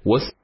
وس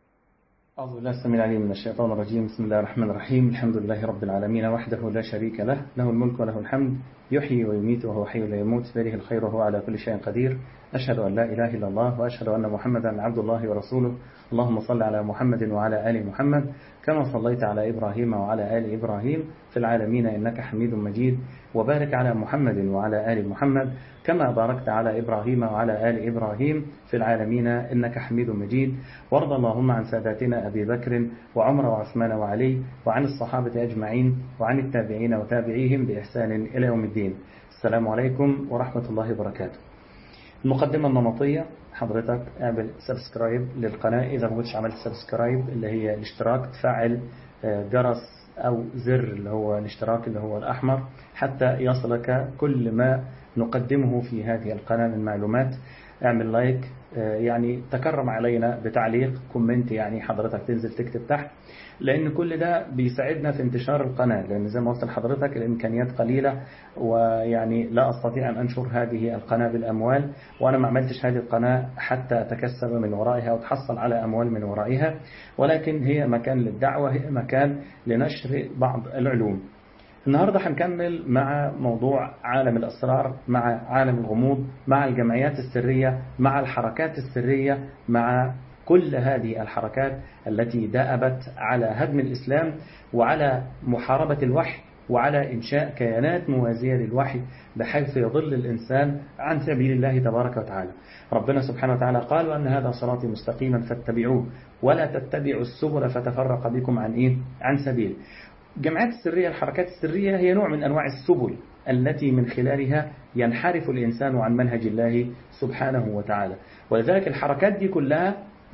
أعوذ بالله السميع العليم من الشيطان الرجيم بسم الله الرحمن الرحيم الحمد لله رب العالمين وحده لا شريك له له الملك وله الحمد يحيي ويميت وهو حي لا يموت بيده الخير وهو على كل شيء قدير أشهد أن لا إله إلا الله وأشهد أن محمدا عبد الله ورسوله اللهم صل على محمد وعلى آل محمد كما صليت على إبراهيم وعلى آل إبراهيم في العالمين إنك حميد مجيد وبارك على محمد وعلى آل محمد كما باركت على إبراهيم وعلى آل إبراهيم في العالمين إنك حميد مجيد وارض اللهم عن ساداتنا أبي بكر وعمر وعثمان وعلي وعن الصحابة أجمعين وعن التابعين وتابعيهم بإحسان إلى يوم الدين السلام عليكم ورحمة الله وبركاته المقدمة النمطية حضرتك اعمل سبسكرايب للقناة إذا ما كنتش عملت سبسكرايب اللي هي الاشتراك تفعل جرس أو زر اللي هو الاشتراك اللي هو الأحمر حتى يصلك كل ما نقدمه في هذه القناة من معلومات اعمل لايك يعني تكرم علينا بتعليق كومنت يعني حضرتك تنزل تكتب تحت لأن كل ده بيساعدنا في انتشار القناة لأن زي ما قلت لحضرتك الإمكانيات قليلة ويعني لا أستطيع أن أنشر هذه القناة بالأموال وأنا ما عملتش هذه القناة حتى أتكسب من ورائها وتحصل على أموال من ورائها ولكن هي مكان للدعوة هي مكان لنشر بعض العلوم النهاردة هنكمل مع موضوع عالم الأسرار مع عالم الغموض مع الجمعيات السرية مع الحركات السرية مع كل هذه الحركات التي دأبت على هدم الإسلام وعلى محاربة الوحي وعلى إنشاء كيانات موازية للوحي بحيث يضل الإنسان عن سبيل الله تبارك وتعالى ربنا سبحانه وتعالى قال وأن هذا صراطي مستقيما فاتبعوه ولا تتبعوا السبل فتفرق بكم عن إيه؟ عن سبيل الجمعيات السرية الحركات السرية هي نوع من أنواع السبل التي من خلالها ينحرف الإنسان عن منهج الله سبحانه وتعالى ولذلك الحركات دي كلها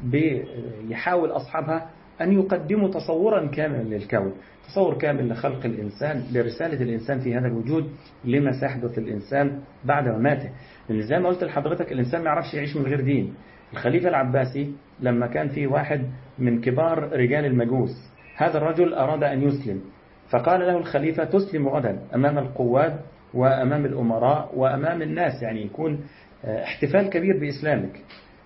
بيحاول أصحابها أن يقدموا تصورا كاملا للكون تصور كامل لخلق الإنسان لرسالة الإنسان في هذا الوجود لما سيحدث الإنسان بعد مماته لأن زي ما قلت لحضرتك الإنسان ما يعرفش يعيش من غير دين الخليفة العباسي لما كان في واحد من كبار رجال المجوس هذا الرجل أراد أن يسلم فقال له الخليفة تسلم غدا أمام القواد وأمام الأمراء وأمام الناس يعني يكون احتفال كبير بإسلامك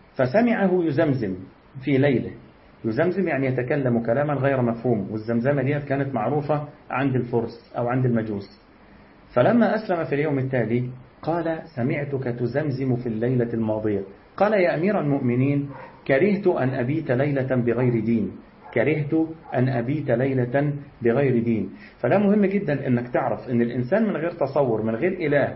فسمعه يزمزم في ليله يزمزم يعني يتكلم كلاما غير مفهوم والزمزمة دي كانت معروفة عند الفرس أو عند المجوس فلما أسلم في اليوم التالي قال سمعتك تزمزم في الليلة الماضية قال يا أمير المؤمنين كرهت أن أبيت ليلة بغير دين كرهت أن أبيت ليلة بغير دين فلا مهم جدا أنك تعرف أن الإنسان من غير تصور من غير إله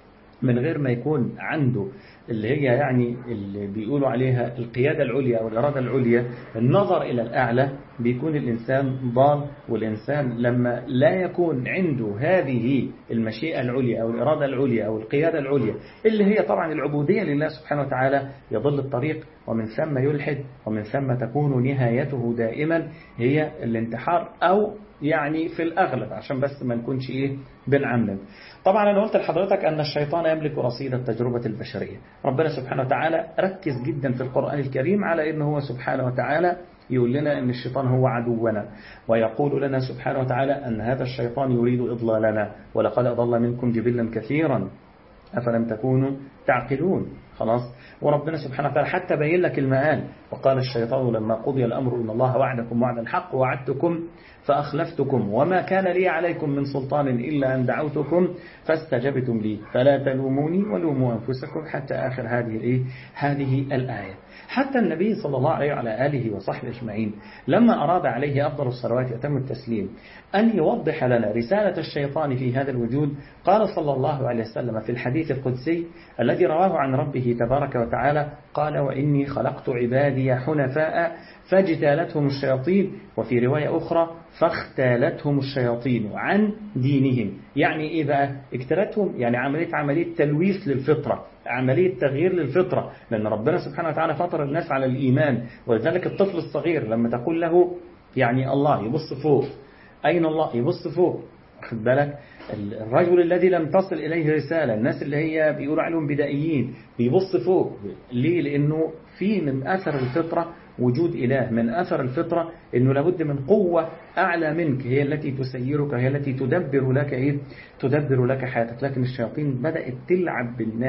من غير ما يكون عنده اللي هي يعني اللي بيقولوا عليها القيادة العليا أو الإرادة العليا النظر إلى الأعلى بيكون الإنسان ضال والإنسان لما لا يكون عنده هذه المشيئة العليا أو الإرادة العليا أو القيادة العليا اللي هي طبعا العبودية لله سبحانه وتعالى يضل الطريق ومن ثم يلحد ومن ثم تكون نهايته دائما هي الانتحار أو يعني في الأغلب عشان بس ما نكونش إيه بنعمم طبعا أنا قلت لحضرتك أن الشيطان يملك رصيد التجربة البشرية ربنا سبحانه وتعالى ركز جدا في القرآن الكريم على أنه هو سبحانه وتعالى يقول لنا أن الشيطان هو عدونا ويقول لنا سبحانه وتعالى أن هذا الشيطان يريد إضلالنا ولقد أضل منكم جبلا كثيرا أفلم تكونوا تعقلون خلاص وربنا سبحانه وتعالى حتى بين لك المآل وقال الشيطان لما قضي الأمر إن الله وعدكم وعد الحق وعدتكم فأخلفتكم وما كان لي عليكم من سلطان إلا أن دعوتكم فاستجبتم لي فلا تلوموني ولوموا أنفسكم حتى آخر هذه الإيه؟ هذه الآية حتى النبي صلى الله عليه وعلى آله وصحبه أجمعين لما أراد عليه أفضل الصلوات وأتم التسليم أن يوضح لنا رسالة الشيطان في هذا الوجود قال صلى الله عليه وسلم في الحديث القدسي الذي رواه عن ربه تبارك وتعالى قال وإني خلقت عبادي حنفاء فاجتالتهم الشياطين وفي رواية أخرى فاختالتهم الشياطين عن دينهم يعني إيه بقى اجتالتهم يعني عملية عملية تلويث للفطرة عملية تغيير للفطرة لأن ربنا سبحانه وتعالى فطر الناس على الإيمان ولذلك الطفل الصغير لما تقول له يعني الله يبص فوق أين الله يبص فوق خد بالك الرجل الذي لم تصل إليه رسالة الناس اللي هي بيقولوا عليهم بدائيين بيبص فوق ليه لأنه في من أثر الفطرة وجود إله من أثر الفطرة أنه لابد من قوة أعلى منك هي التي تسيرك هي التي تدبر لك إيه؟ تدبر لك حياتك لكن الشياطين بدأت تلعب بالناس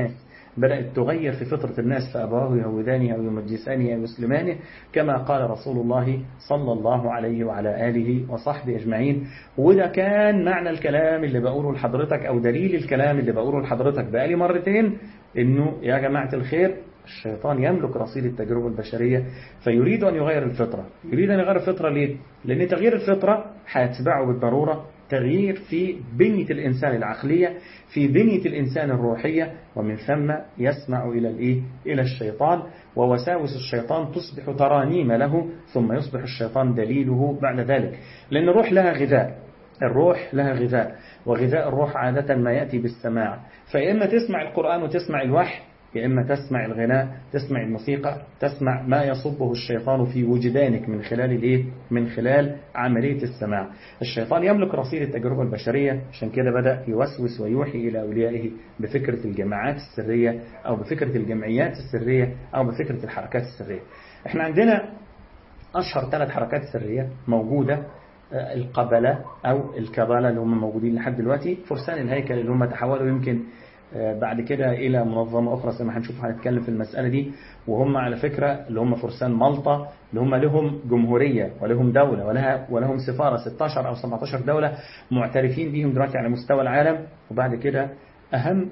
بدأت تغير في فطرة الناس فأبواه يهودانه أو يمجسانه أو يسلمانه كما قال رسول الله صلى الله عليه وعلى آله وصحبه أجمعين وده كان معنى الكلام اللي بقوله لحضرتك أو دليل الكلام اللي بقوله لحضرتك بقالي مرتين إنه يا جماعة الخير الشيطان يملك رصيد التجربة البشرية فيريد أن يغير الفطرة يريد أن يغير الفطرة ليه؟ لأن تغيير الفطرة هيتبعه بالضرورة تغيير في بنية الإنسان العقلية في بنية الإنسان الروحية ومن ثم يسمع إلى الإيه؟ إلى الشيطان ووساوس الشيطان تصبح ترانيم له ثم يصبح الشيطان دليله بعد ذلك لأن الروح لها غذاء الروح لها غذاء وغذاء الروح عادة ما يأتي بالسماع فإما تسمع القرآن وتسمع الوحي يا إما تسمع الغناء تسمع الموسيقى تسمع ما يصبه الشيطان في وجدانك من خلال الإيه؟ من خلال عملية السماع الشيطان يملك رصيد التجربة البشرية عشان كده بدأ يوسوس ويوحي إلى أوليائه بفكرة الجماعات السرية أو بفكرة الجمعيات السرية أو بفكرة الحركات السرية احنا عندنا أشهر ثلاث حركات سرية موجودة القبلة أو الكبالة اللي هم موجودين لحد دلوقتي فرسان الهيكل اللي هم تحولوا يمكن بعد كده إلى منظمة أخرى زي ما هنشوف هنتكلم في المسألة دي وهم على فكرة اللي هم فرسان مالطا اللي هم لهم جمهورية ولهم دولة ولها ولهم سفارة 16 أو 17 دولة معترفين بيهم دلوقتي على مستوى العالم وبعد كده أهم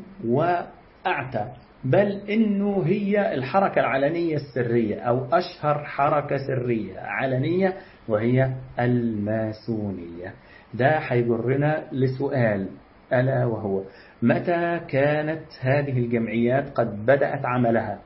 وأعتى بل إنه هي الحركة العلنية السرية أو أشهر حركة سرية علنية وهي الماسونية ده هيجرنا لسؤال ألا وهو متى كانت هذه الجمعيات قد بدأت عملها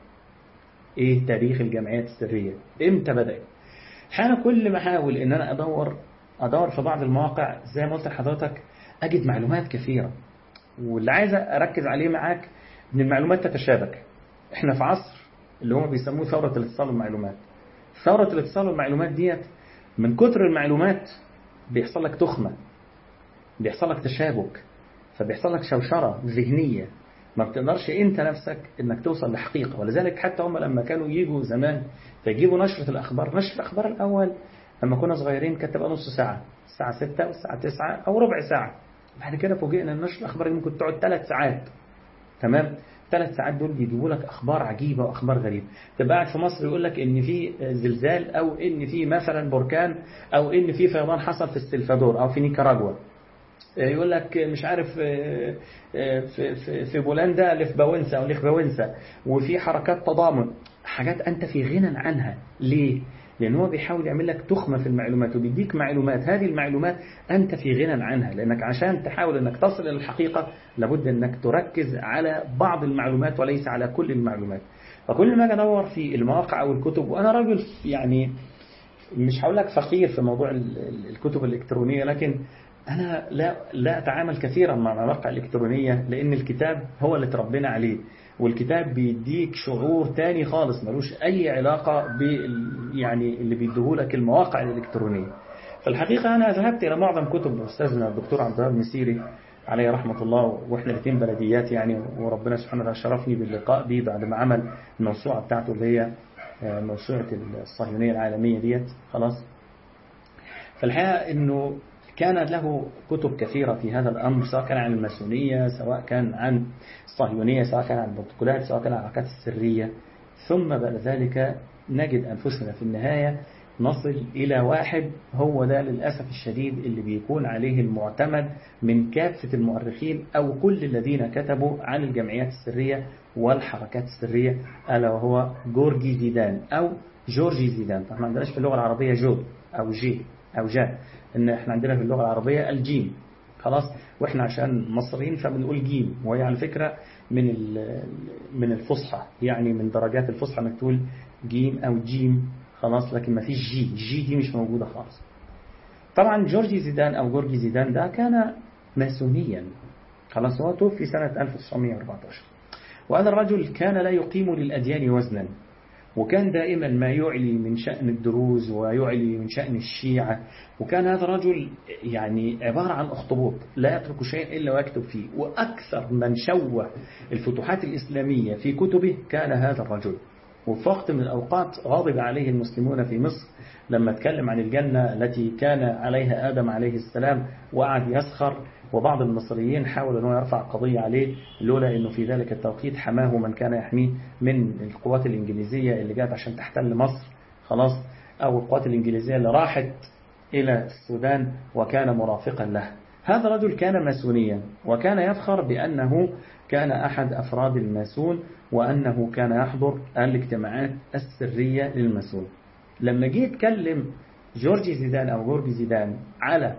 ايه تاريخ الجمعيات السرية امتى بدأت حانا كل ما احاول ان انا ادور ادور في بعض المواقع زي ما قلت لحضرتك اجد معلومات كثيرة واللي عايز اركز عليه معاك ان المعلومات تتشابك احنا في عصر اللي هم بيسموه ثورة الاتصال والمعلومات ثورة الاتصال والمعلومات ديت من كتر المعلومات بيحصل لك تخمة بيحصل لك تشابك فبيحصل لك شوشرة ذهنية ما بتقدرش انت نفسك انك توصل لحقيقة ولذلك حتى هم لما كانوا يجوا زمان فيجيبوا نشرة الأخبار نشرة الأخبار الأول لما كنا صغيرين كانت تبقى نص ساعة الساعة 6 والساعة 9 أو ربع ساعة بعد كده فوجئنا ان نشرة الأخبار ممكن تقعد ثلاث ساعات تمام ثلاث ساعات دول بيجيبوا لك أخبار عجيبة وأخبار غريبة تبقى قاعد في مصر يقول لك إن في زلزال أو إن في مثلا بركان أو إن في فيضان حصل في السلفادور أو في نيكاراجوا يقول لك مش عارف في في في بولندا لفباونسا او لخباونسا وفي حركات تضامن حاجات انت في غنى عنها ليه لان هو بيحاول يعمل لك تخمه في المعلومات وبيديك معلومات هذه المعلومات انت في غنى عنها لانك عشان تحاول انك تصل الى الحقيقه لابد انك تركز على بعض المعلومات وليس على كل المعلومات فكل ما اجي ادور في المواقع او الكتب وانا راجل يعني مش هقول لك فقير في موضوع الكتب الالكترونيه لكن أنا لا لا أتعامل كثيرا مع المواقع الإلكترونية لأن الكتاب هو اللي تربينا عليه والكتاب بيديك شعور تاني خالص ملوش أي علاقة بال يعني اللي بيديهولك المواقع الإلكترونية فالحقيقة أنا ذهبت إلى معظم كتب أستاذنا الدكتور عبد الوهاب المسيري عليه رحمة الله وإحنا الاثنين بلديات يعني وربنا سبحانه وتعالى شرفني باللقاء بيه بعد ما عمل الموسوعة بتاعته اللي هي موسوعة الصهيونية العالمية ديت خلاص فالحقيقة إنه كان له كتب كثيرة في هذا الأمر سواء كان عن الماسونية سواء كان عن الصهيونية سواء كان عن البروتوكولات سواء كان عن الحركات السرية ثم بعد ذلك نجد أنفسنا في النهاية نصل إلى واحد هو ده للأسف الشديد اللي بيكون عليه المعتمد من كافة المؤرخين أو كل الذين كتبوا عن الجمعيات السرية والحركات السرية ألا وهو جورجي زيدان أو جورجي زيدان طبعا ما عندناش في اللغة العربية جو أو جي أو جا إن إحنا عندنا في اللغة العربية الجيم خلاص واحنا عشان مصريين فبنقول جيم وهي على فكرة من من الفصحى يعني من درجات الفصحى انك تقول جيم او جيم خلاص لكن ما فيش جي جي دي مش موجودة خالص طبعا جورجي زيدان او جورجي زيدان ده كان ماسونيا خلاص هو توفي سنة 1914 وهذا الرجل كان لا يقيم للأديان وزنا وكان دائما ما يعلي من شأن الدروز ويعلي من شأن الشيعة وكان هذا الرجل يعني عبارة عن أخطبوط لا يترك شيئا إلا ويكتب فيه وأكثر من شوه الفتوحات الإسلامية في كتبه كان هذا الرجل وفي وقت من الأوقات غاضب عليه المسلمون في مصر لما اتكلم عن الجنة التي كان عليها آدم عليه السلام وقعد يسخر وبعض المصريين حاول أنه يرفع قضية عليه لولا أنه في ذلك التوقيت حماه من كان يحميه من القوات الإنجليزية اللي جات عشان تحتل مصر خلاص أو القوات الإنجليزية اللي راحت إلى السودان وكان مرافقا له هذا الرجل كان ماسونيا وكان يفخر بأنه كان أحد أفراد الماسون وأنه كان يحضر الاجتماعات السرية للماسون لما جه يتكلم جورجي زيدان أو جورجي زيدان على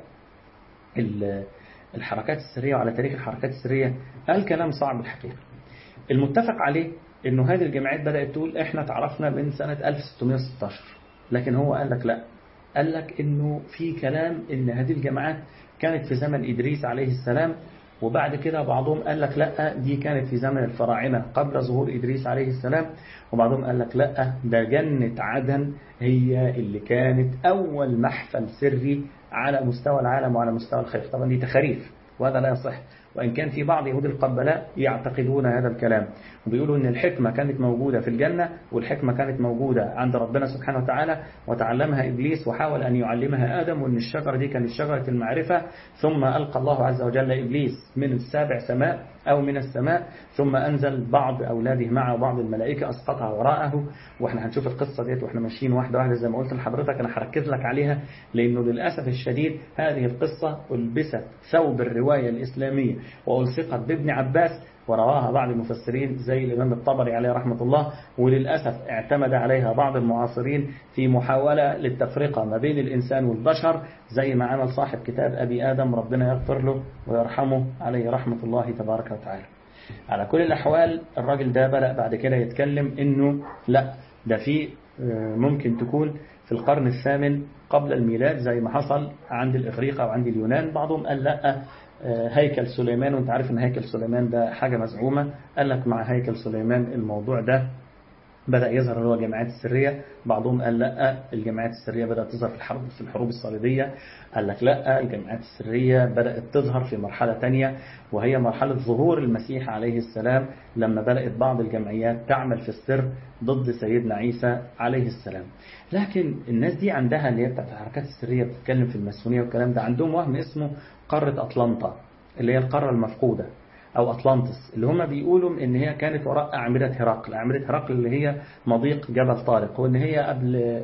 الحركات السرية وعلى تاريخ الحركات السرية قال كلام صعب الحقيقة المتفق عليه أنه هذه الجماعات بدأت تقول إحنا تعرفنا من سنة 1616 لكن هو قال لك لا قال لك أنه في كلام أن هذه الجماعات كانت في زمن إدريس عليه السلام وبعد كده بعضهم قال لك لا دي كانت في زمن الفراعنة قبل ظهور إدريس عليه السلام وبعضهم قال لك لا ده جنة عدن هي اللي كانت أول محفل سري على مستوى العالم وعلى مستوى الخير طبعا دي تخاريف وهذا لا يصح وإن كان في بعض يهود القبلاء يعتقدون هذا الكلام وبيقولوا أن الحكمة كانت موجودة في الجنة والحكمة كانت موجودة عند ربنا سبحانه وتعالى وتعلمها إبليس وحاول أن يعلمها آدم وأن الشجرة دي كانت شجرة المعرفة ثم ألقى الله عز وجل إبليس من السابع سماء أو من السماء ثم أنزل بعض أولاده معه وبعض الملائكة أسقطها وراءه وإحنا هنشوف القصة ديت وإحنا ماشيين واحدة واحدة زي ما قلت لحضرتك أنا هركز لك عليها لأنه للأسف الشديد هذه القصة ألبست ثوب الرواية الإسلامية وألصقت بابن عباس ورواها بعض المفسرين زي الإمام الطبري عليه رحمة الله وللأسف اعتمد عليها بعض المعاصرين في محاولة للتفرقة ما بين الإنسان والبشر زي ما عمل صاحب كتاب أبي آدم ربنا يغفر له ويرحمه عليه رحمة الله تبارك وتعالى على كل الأحوال الراجل ده بدأ بعد كده يتكلم إنه لا ده في ممكن تكون في القرن الثامن قبل الميلاد زي ما حصل عند الإغريق أو عند اليونان بعضهم قال لا هيكل سليمان وانت عارف ان هيكل سليمان ده حاجة مزعومة قال لك مع هيكل سليمان الموضوع ده بدأ يظهر اللي هو الجماعات السرية بعضهم قال لا الجماعات السرية بدأت تظهر في الحرب في الحروب الصليبية قال لك لا الجماعات السرية بدأت تظهر في مرحلة تانية وهي مرحلة ظهور المسيح عليه السلام لما بدأت بعض الجمعيات تعمل في السر ضد سيدنا عيسى عليه السلام لكن الناس دي عندها اللي هي بتاعت الحركات السرية بتتكلم في الماسونية والكلام ده عندهم وهم اسمه قارة أطلنطا اللي هي القارة المفقودة أو أطلانتس اللي هم بيقولوا إن هي كانت وراء أعمدة هرقل أعمدة هرقل اللي هي مضيق جبل طارق وإن هي قبل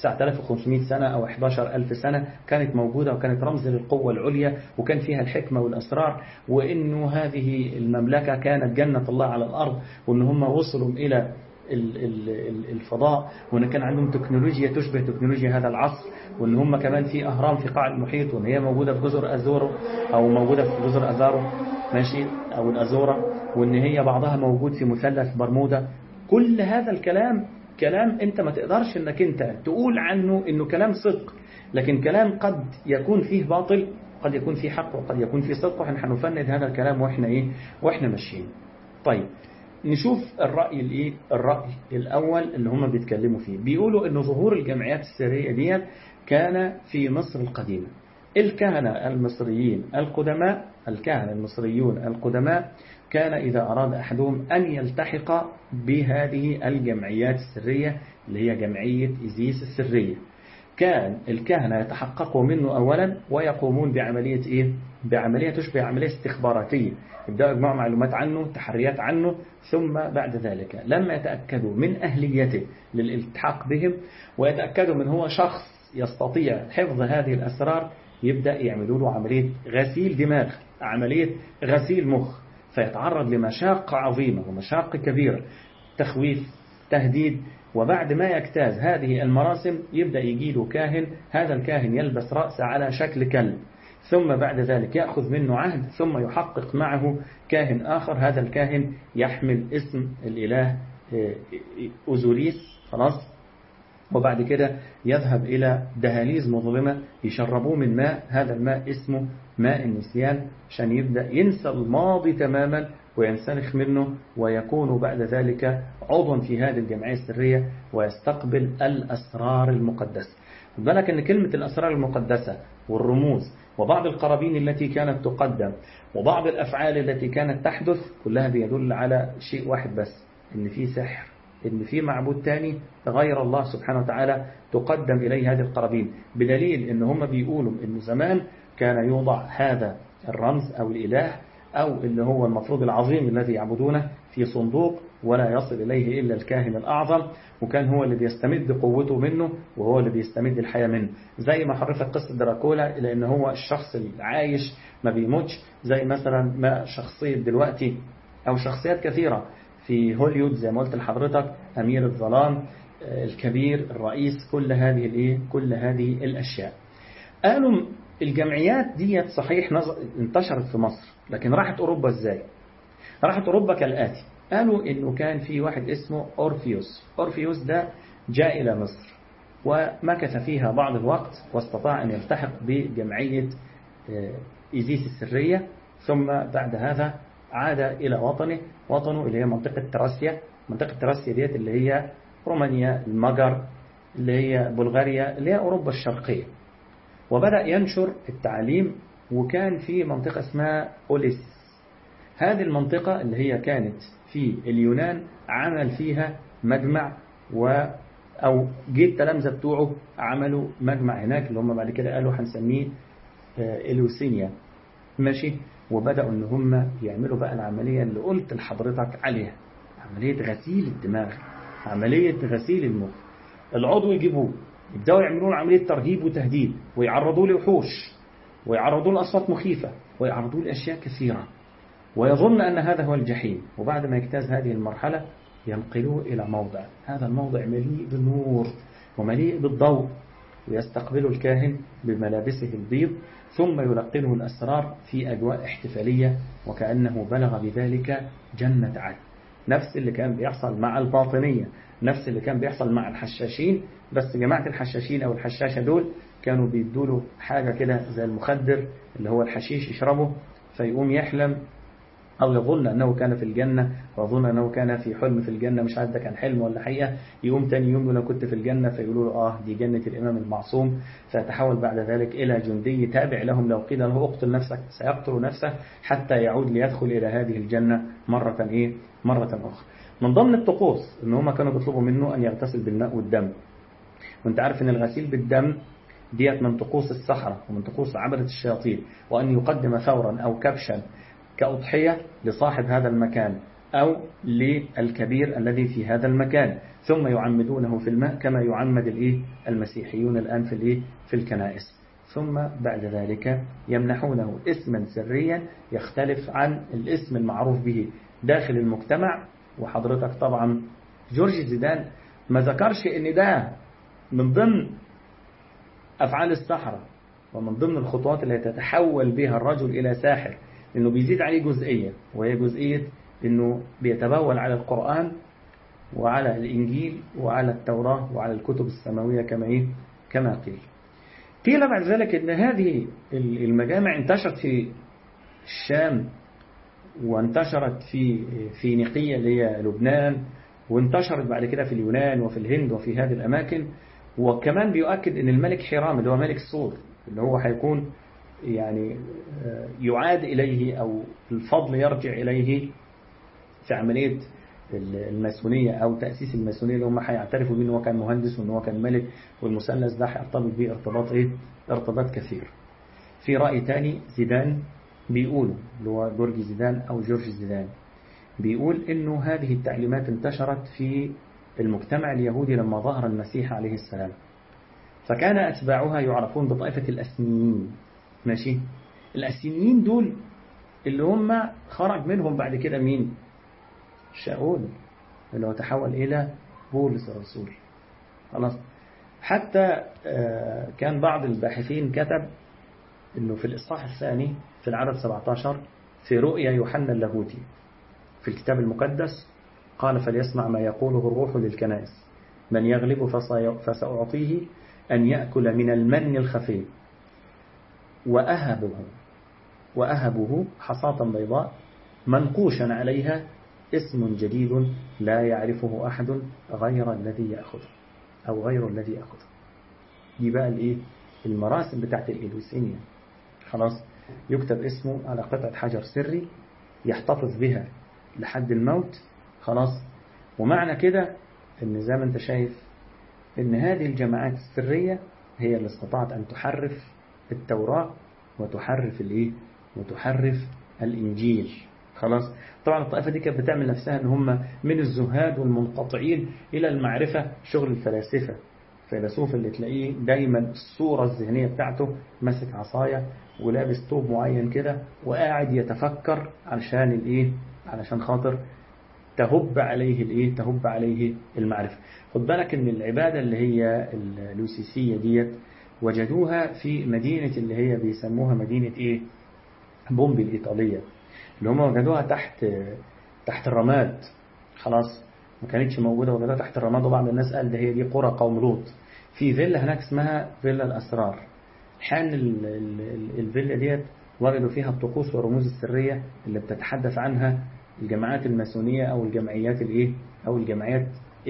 9500 سنة أو 11000 سنة كانت موجودة وكانت رمز للقوة العليا وكان فيها الحكمة والأسرار وإنه هذه المملكة كانت جنة الله على الأرض وإن هم وصلوا إلى الفضاء وان كان عندهم تكنولوجيا تشبه تكنولوجيا هذا العصر وان هم كمان في اهرام في قاع المحيط وان هي موجوده في جزر ازورو او موجوده في جزر ازارو ماشي او الازورا وان هي بعضها موجود في مثلث برمودا كل هذا الكلام كلام انت ما تقدرش انك انت تقول عنه انه كلام صدق لكن كلام قد يكون فيه باطل قد يكون فيه حق وقد يكون فيه صدق واحنا هنفند هذا الكلام واحنا ايه واحنا ماشيين طيب نشوف الرأي الايه الرأي الأول اللي هم بيتكلموا فيه بيقولوا ان ظهور الجمعيات السرية ديت كان في مصر القديمة الكهنة المصريين القدماء الكهنة المصريون القدماء كان إذا أراد أحدهم أن يلتحق بهذه الجمعيات السرية اللي هي جمعية إزيس السرية كان الكهنة يتحققوا منه أولا ويقومون بعملية إيه؟ بعملية تشبه عملية استخباراتية يبدأوا يجمعوا معلومات عنه تحريات عنه ثم بعد ذلك لما يتأكدوا من أهليته للالتحاق بهم ويتأكدوا من هو شخص يستطيع حفظ هذه الأسرار يبدأ يعملوا له عملية غسيل دماغ عملية غسيل مخ فيتعرض لمشاق عظيمة ومشاق كبيرة تخويف تهديد وبعد ما يجتاز هذه المراسم يبدأ يجي له كاهن هذا الكاهن يلبس رأسه على شكل كلب ثم بعد ذلك يأخذ منه عهد ثم يحقق معه كاهن آخر هذا الكاهن يحمل اسم الإله أوزوريس خلاص وبعد كده يذهب إلى دهاليز مظلمة يشربوه من ماء هذا الماء اسمه ماء النسيان عشان يبدأ ينسى الماضي تماما وينسلخ منه ويكون بعد ذلك عضوا في هذه الجمعية السرية ويستقبل الأسرار المقدسة بالك أن كلمة الأسرار المقدسة والرموز وبعض القرابين التي كانت تقدم وبعض الأفعال التي كانت تحدث كلها بيدل على شيء واحد بس إن في سحر إن في معبود تاني غير الله سبحانه وتعالى تقدم إليه هذه القرابين بدليل إن هم بيقولوا إن زمان كان يوضع هذا الرمز أو الإله أو اللي هو المفروض العظيم الذي يعبدونه في صندوق ولا يصل إليه إلا الكاهن الأعظم وكان هو اللي بيستمد قوته منه وهو اللي بيستمد الحياة منه زي ما حرفت قصة دراكولا إلى أن هو الشخص العايش ما بيموتش زي مثلا ما شخصية دلوقتي أو شخصيات كثيرة في هوليود زي ما قلت لحضرتك أمير الظلام الكبير الرئيس كل هذه الايه كل هذه الأشياء قالوا الجمعيات ديت صحيح انتشرت في مصر لكن راحت أوروبا ازاي راحت أوروبا كالآتي قالوا إنه كان في واحد اسمه أورفيوس أورفيوس ده جاء إلى مصر ومكث فيها بعض الوقت واستطاع أن يلتحق بجمعية إيزيس السرية ثم بعد هذا عاد إلى وطنه وطنه اللي هي منطقة تراسيا منطقة تراسيا ديت اللي هي رومانيا المجر اللي هي بلغاريا اللي هي أوروبا الشرقية وبدأ ينشر التعليم وكان في منطقة اسمها أوليسيس هذه المنطقة اللي هي كانت في اليونان عمل فيها مجمع و أو جه التلامذة بتوعه عملوا مجمع هناك اللي هم بعد كده قالوا هنسميه إلوسينيا ماشي وبدأوا إن هم يعملوا بقى العملية اللي قلت لحضرتك عليها عملية غسيل الدماغ عملية غسيل المخ العضو يجيبوه يبدأوا يعملون عملية ترهيب وتهديد ويعرضوه لوحوش ويعرضوه لأصوات مخيفة ويعرضوه لأشياء كثيرة ويظن أن هذا هو الجحيم وبعد ما يجتاز هذه المرحلة ينقلوه إلى موضع هذا الموضع مليء بالنور ومليء بالضوء ويستقبل الكاهن بملابسه البيض ثم يلقنه الأسرار في أجواء احتفالية وكأنه بلغ بذلك جنة عدن نفس اللي كان بيحصل مع الباطنية نفس اللي كان بيحصل مع الحشاشين بس جماعة الحشاشين أو الحشاشة دول كانوا بيدوله حاجة كده زي المخدر اللي هو الحشيش يشربه فيقوم يحلم أو يظن أنه كان في الجنة ويظن أنه كان في حلم في الجنة مش عارف ده كان حلم ولا حقيقة يقوم تاني يوم لو كنت في الجنة فيقولوا له آه دي جنة الإمام المعصوم فيتحول بعد ذلك إلى جندي تابع لهم لو قيل له اقتل نفسك سيقتل نفسه حتى يعود ليدخل إلى هذه الجنة مرة إيه مرة أخرى من ضمن الطقوس إن هم كانوا بيطلبوا منه أن يغتسل بالماء والدم وانت عارف ان الغسيل بالدم ديت من طقوس السحرة ومن طقوس عبدة الشياطين وأن يقدم ثورا أو كبشا كأضحية لصاحب هذا المكان أو للكبير الذي في هذا المكان ثم يعمدونه في الماء كما يعمد الإيه المسيحيون الآن في الإيه في الكنائس ثم بعد ذلك يمنحونه اسما سريا يختلف عن الاسم المعروف به داخل المجتمع وحضرتك طبعا جورج زيدان ما ذكرش ان ده من ضمن أفعال السحرة ومن ضمن الخطوات اللي تتحول بها الرجل إلى ساحر إنه بيزيد عليه جزئية وهي جزئية إنه بيتبول على القرآن وعلى الإنجيل وعلى التوراة وعلى الكتب السماوية كما إيه كما قيل قيل بعد ذلك إن هذه المجامع انتشرت في الشام وانتشرت في في نقية اللي هي لبنان وانتشرت بعد كده في اليونان وفي الهند وفي هذه الأماكن وكمان بيؤكد ان الملك حرام اللي هو ملك سور اللي هو هيكون يعني يعاد إليه أو الفضل يرجع إليه في عملية الماسونية أو تأسيس الماسونية اللي هم هيعترفوا بيه إن هو كان مهندس وإن هو كان ملك والمثلث ده هيرتبط بيه ارتباط إيه؟ ارتباط كثير. في رأي تاني زيدان بيقولوا اللي هو جورج زيدان أو جورج زيدان بيقول إنه هذه التعليمات انتشرت في المجتمع اليهودي لما ظهر المسيح عليه السلام فكان أتباعها يعرفون بطائفة الأسنيين ماشي الأسنيين دول اللي هم خرج منهم بعد كده مين شاول اللي هو تحول إلى بولس الرسول خلاص حتى كان بعض الباحثين كتب انه في الإصحاح الثاني في العدد 17 في رؤيا يوحنا اللاهوتي في الكتاب المقدس قال فليسمع ما يقوله الروح للكنائس من يغلب فسأعطيه أن يأكل من المن الخفي وأهبه وأهبه حصاة بيضاء منقوشا عليها اسم جديد لا يعرفه أحد غير الذي يأخذه أو غير الذي يأخذه دي بقى الإيه المراسم بتاعت الإلوسينيا خلاص يكتب اسمه على قطعة حجر سري يحتفظ بها لحد الموت خلاص ومعنى كده ان زي ما انت شايف ان هذه الجماعات السرية هي اللي استطاعت ان تحرف التوراة وتحرف الايه وتحرف الانجيل خلاص طبعا الطائفة دي كانت بتعمل نفسها ان هم من الزهاد والمنقطعين الى المعرفة شغل الفلاسفة فيلسوف اللي تلاقيه دايما الصورة الذهنية بتاعته ماسك عصاية ولابس طوب معين كده وقاعد يتفكر علشان الايه علشان خاطر تهب عليه الايه تهب عليه المعرفة خد بالك ان العبادة اللي هي اللوسيسية ديت وجدوها في مدينة اللي هي بيسموها مدينة ايه بومبي الإيطالية اللي هم وجدوها تحت تحت الرماد خلاص ما كانتش موجودة وجدوها تحت الرماد وبعض الناس قال ده هي دي قرى قوم لوط في فيلا هناك اسمها فيلا الأسرار حان الفيلا ديت وجدوا فيها الطقوس والرموز السرية اللي بتتحدث عنها الجماعات الماسونية أو الجمعيات الإيه أو الجمعيات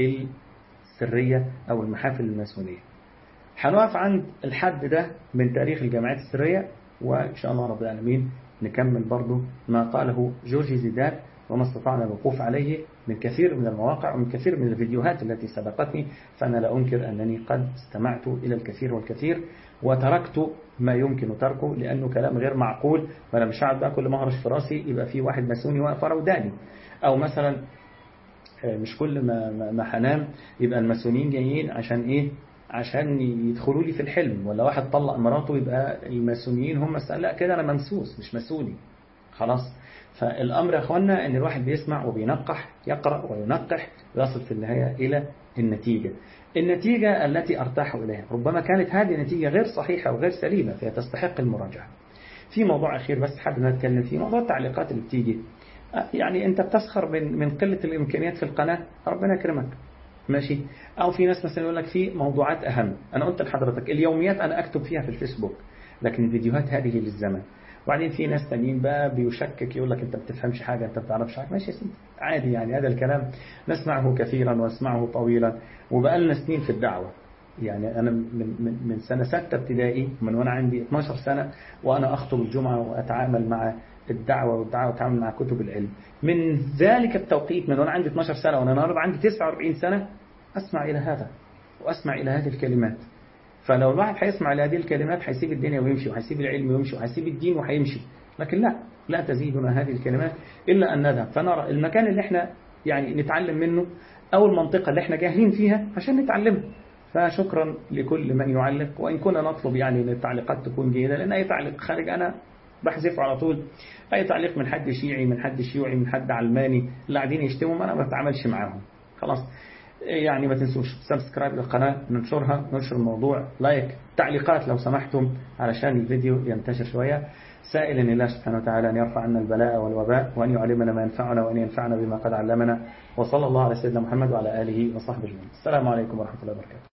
السرية أو المحافل الماسونية هنقف عند الحد ده من تاريخ الجماعات السرية وإن شاء الله رب العالمين نكمل برضو ما قاله جورجي زيدان وما استطعنا الوقوف عليه من كثير من المواقع ومن كثير من الفيديوهات التي سبقتني فأنا لا أنكر أنني قد استمعت إلى الكثير والكثير وتركت ما يمكن تركه لأنه كلام غير معقول وأنا مش قاعد بقى كل ما هرش في راسي يبقى في واحد ماسوني واقف ورا وداني أو مثلا مش كل ما ما هنام يبقى الماسونيين جايين عشان إيه عشان يدخلوا لي في الحلم ولا واحد طلق مراته يبقى الماسونيين هم لا كده أنا ممسوس مش ماسوني خلاص فالأمر يا أخوانا أن الواحد بيسمع وبينقح يقرأ وينقح ويصل في النهاية إلى النتيجة النتيجة التي أرتاح إليها ربما كانت هذه نتيجة غير صحيحة وغير سليمة فهي تستحق المراجعة في موضوع أخير بس حابب نتكلم فيه موضوع التعليقات اللي بتيجي يعني أنت بتسخر من من قلة الإمكانيات في القناة ربنا يكرمك ماشي أو في ناس مثلا يقول لك في موضوعات أهم أنا قلت لحضرتك اليوميات أنا أكتب فيها في الفيسبوك لكن الفيديوهات هذه للزمن وبعدين في ناس تانيين بقى بيشكك يقول لك انت بتفهمش حاجة انت بتعرفش حاجة ماشي يا سيدي عادي يعني هذا الكلام نسمعه كثيرا واسمعه طويلا وبقى لنا سنين في الدعوة يعني أنا من, من, من سنة ستة ابتدائي من وأنا عندي 12 سنة وأنا أخطب الجمعة وأتعامل مع الدعوة والدعوة وأتعامل مع كتب العلم من ذلك التوقيت من وأنا عندي 12 سنة وأنا النهارده عندي 49 سنة أسمع إلى هذا وأسمع إلى هذه الكلمات فلو الواحد هيسمع لهذه الكلمات هيسيب الدنيا ويمشي وهيسيب العلم ويمشي وهيسيب الدين وهيمشي لكن لا لا تزيدنا هذه الكلمات إلا أن نذهب فنرى المكان اللي احنا يعني نتعلم منه أو المنطقة اللي احنا جاهلين فيها عشان نتعلمها فشكرا لكل من يعلق وإن كنا نطلب يعني ان التعليقات تكون جيدة لأن أي تعليق خارج أنا بحذفه على طول أي تعليق من حد شيعي من حد شيوعي من حد علماني اللي قاعدين يشتموا أنا ما بتعاملش معاهم خلاص يعني ما تنسوش سبسكرايب للقناة ننشرها ننشر الموضوع لايك تعليقات لو سمحتم علشان الفيديو ينتشر شوية سائل الله سبحانه وتعالى أن يرفع عنا البلاء والوباء وأن يعلمنا ما ينفعنا وأن ينفعنا بما قد علمنا وصلى الله على سيدنا محمد وعلى آله وصحبه أجمعين السلام عليكم ورحمة الله وبركاته